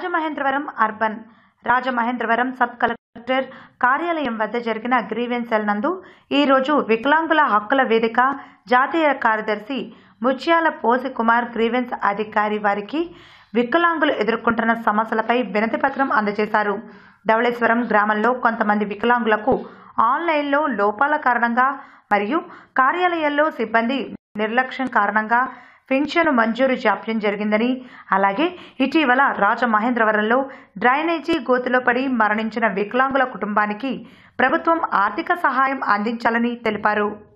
Rajamahendravaram urban Rajamahendravaram sub collector కార్యాలయం వద్ద జరిగిన గ్రీవెన్సెల్ నందు ఈరోజు వికలాంగుల హక్కుల వేదిక జాతీయ కార్యదర్శి ముత్యాల పోసి కుమార్ గ్రీవెన్స్ అధికారి వారికి వికలాంగులు ఎదుర్కొంటున్న సమస్యలపై వినతి పత్రం అందజేశారు ధవళేశ్వరం గ్రామంలో కొంతమంది వికలాంగులకు ఆన్లైన్లో లోపాల కారణంగా మరియు కార్యాలయాల్లో సిబ్బంది నిర్లక్ష్యం కారణంగా పింఛను మంజూరు జాప్యం జరిగిందని అలాగే ఇటీవల రాజమహేంద్రవరంలో డ్రైనేజీ గోతులో పడి మరణించిన వికలాంగుల కుటుంబానికి ప్రభుత్వం ఆర్థిక సహాయం అందించాలని తెలిపారు